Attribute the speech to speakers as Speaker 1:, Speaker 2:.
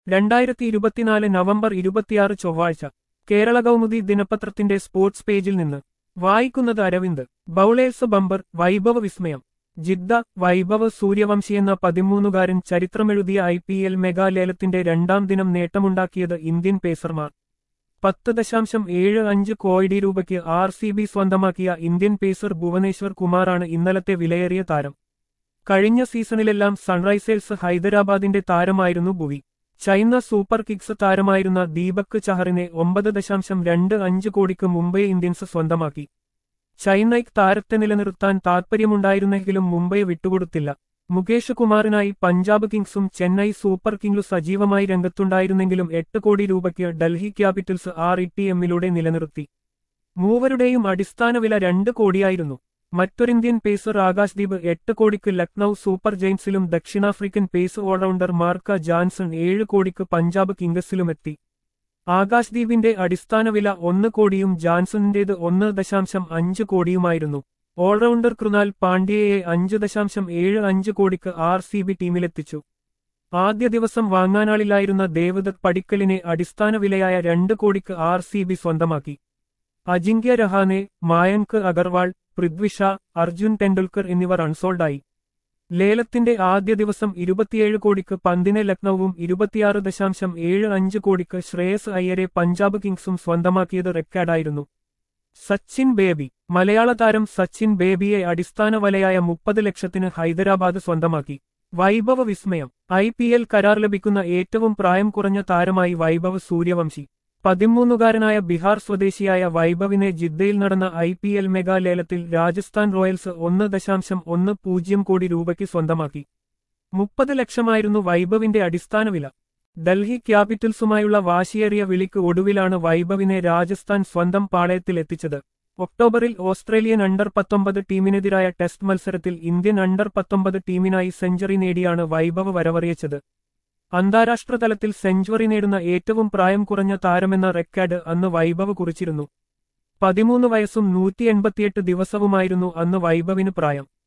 Speaker 1: രണ്ടായിരത്തി ഇരുപത്തിനാല് നവംബർ ഇരുപത്തിയാറ് ചൊവ്വാഴ്ച കേരള കൗമുദി ദിനപത്രത്തിന്റെ സ്പോർട്സ് പേജിൽ നിന്ന് വായിക്കുന്നത് അരവിന്ദ് ബൗളേഴ്സ് ബമ്പർ വൈഭവ വിസ്മയം ജിദ്ദ വൈഭവ് സൂര്യവംശി എന്ന പതിമൂന്നുകാരൻ ചരിത്രമെഴുതിയ ഐ പി എൽ മെഗാലേലത്തിന്റെ രണ്ടാം ദിനം നേട്ടമുണ്ടാക്കിയത് ഇന്ത്യൻ പേസർമാർ പത്ത് ദശാംശം ഏഴ് അഞ്ച് കോടി രൂപയ്ക്ക് ആർ സി ബി സ്വന്തമാക്കിയ ഇന്ത്യൻ പേസർ ഭുവനേശ്വർ കുമാറാണ് ഇന്നലത്തെ വിലയേറിയ താരം കഴിഞ്ഞ സീസണിലെല്ലാം സൺറൈസേഴ്സ് ഹൈദരാബാദിന്റെ താരമായിരുന്നു ഭുവി ചൈന സൂപ്പർ കിങ്സ് താരമായിരുന്ന ദീപക് ചഹറിനെ ഒമ്പത് ദശാംശം രണ്ട് അഞ്ച് കോടിക്ക് മുംബൈ ഇന്ത്യൻസ് സ്വന്തമാക്കി ചൈനയ്ക്ക് താരത്തെ നിലനിർത്താൻ താൽപ്പര്യമുണ്ടായിരുന്നെങ്കിലും മുംബൈ വിട്ടുകൊടുത്തില്ല മുകേഷ് കുമാറിനായി പഞ്ചാബ് കിങ്സും ചെന്നൈ സൂപ്പർ കിങ്സും സജീവമായി രംഗത്തുണ്ടായിരുന്നെങ്കിലും എട്ട് കോടി രൂപയ്ക്ക് Delhi capitals R E T എമ്മിലൂടെ നിലനിർത്തി മൂവരുടെയും അടിസ്ഥാന വില രണ്ട് കോടിയായിരുന്നു മറ്റൊരിന്ത്യൻ പേസർ ആകാശ്ദീപ് എട്ട് കോടിക്ക് ലക്നൌ സൂപ്പർ ജെയിൻസിലും ദക്ഷിണാഫ്രിക്കൻ പേസ് ഓൾറൗണ്ടർ മാർക്ക ജാൻസൺ ഏഴ് കോടിക്ക് പഞ്ചാബ് കിങ്സിലുമെത്തി ആകാശ്ദീപിന്റെ അടിസ്ഥാന വില ഒന്ന് കോടിയും ജാൻസണിന്റേത് ഒന്ന് ദശാംശം അഞ്ച് കോടിയുമായിരുന്നു ഓൾറൗണ്ടർ കൃണാൽ പാണ്ഡ്യയെ അഞ്ച് ദശാംശം ഏഴ് അഞ്ച് കോടിക്ക് ആർ സി ബി ടീമിലെത്തിച്ചു ആദ്യ ദിവസം വാങ്ങാനാളിലായിരുന്ന ദേവദത്ത് പടിക്കലിനെ അടിസ്ഥാന വിലയായ രണ്ട് കോടിക്ക് ആർ സി ബി സ്വന്തമാക്കി അജിങ്ക്യ രഹാനെ മായങ്ക് അഗർവാൾ പൃഥ്വി ഷാ അർജുൻ ടെണ്ടുൽക്കർ എന്നിവർ അൺസോൾഡായി ലേലത്തിന്റെ ആദ്യ ദിവസം ഇരുപത്തിയേഴ് കോടിക്ക് പന്തിനെ ലക്നൌവും ഇരുപത്തിയാറ് ദശാംശം ഏഴ് അഞ്ച് കോടിക്ക് ശ്രേയസ് അയ്യരെ പഞ്ചാബ് കിങ്സും സ്വന്തമാക്കിയത് റെക്കോർഡായിരുന്നു സച്ചിൻ ബേബി മലയാള താരം സച്ചിൻ ബേബിയെ അടിസ്ഥാന വലയായ മുപ്പത് ലക്ഷത്തിന് ഹൈദരാബാദ് സ്വന്തമാക്കി വൈഭവ വിസ്മയം ഐ പി എൽ കരാർ ലഭിക്കുന്ന ഏറ്റവും പ്രായം കുറഞ്ഞ താരമായി വൈഭവ് സൂര്യവംശി പതിമൂന്നുകാരനായ ബിഹാർ സ്വദേശിയായ വൈഭവിനെ ജിദ്ദയിൽ നടന്ന ഐ പി എൽ മെഗാലേലത്തിൽ രാജസ്ഥാൻ റോയൽസ് ഒന്ന് ദശാംശം ഒന്ന് പൂജ്യം കോടി രൂപയ്ക്ക് സ്വന്തമാക്കി മുപ്പത് ലക്ഷമായിരുന്നു വൈഭവിന്റെ അടിസ്ഥാന വില ഡൽഹി ക്യാപിറ്റൽസുമായുള്ള വാശിയേറിയ വിളിക്ക് ഒടുവിലാണ് വൈഭവിനെ രാജസ്ഥാൻ സ്വന്തം പാളയത്തിൽ എത്തിച്ചത് ഒക്ടോബറിൽ ഓസ്ട്രേലിയൻ അണ്ടർ പത്തൊമ്പത് ടീമിനെതിരായ ടെസ്റ്റ് മത്സരത്തിൽ ഇന്ത്യൻ അണ്ടർ പത്തൊമ്പത് ടീമിനായി സെഞ്ചുറി നേടിയാണ് വൈഭവ് വരവറിയിച്ചത് അന്താരാഷ്ട്ര തലത്തിൽ സെഞ്ചുറി നേടുന്ന ഏറ്റവും പ്രായം കുറഞ്ഞ താരമെന്ന റെക്കോർഡ് അന്ന് വൈഭവ് കുറിച്ചിരുന്നു പതിമൂന്ന് വയസ്സും നൂറ്റി എൺപത്തിയെട്ട് ദിവസവുമായിരുന്നു അന്ന് വൈഭവിന് പ്രായം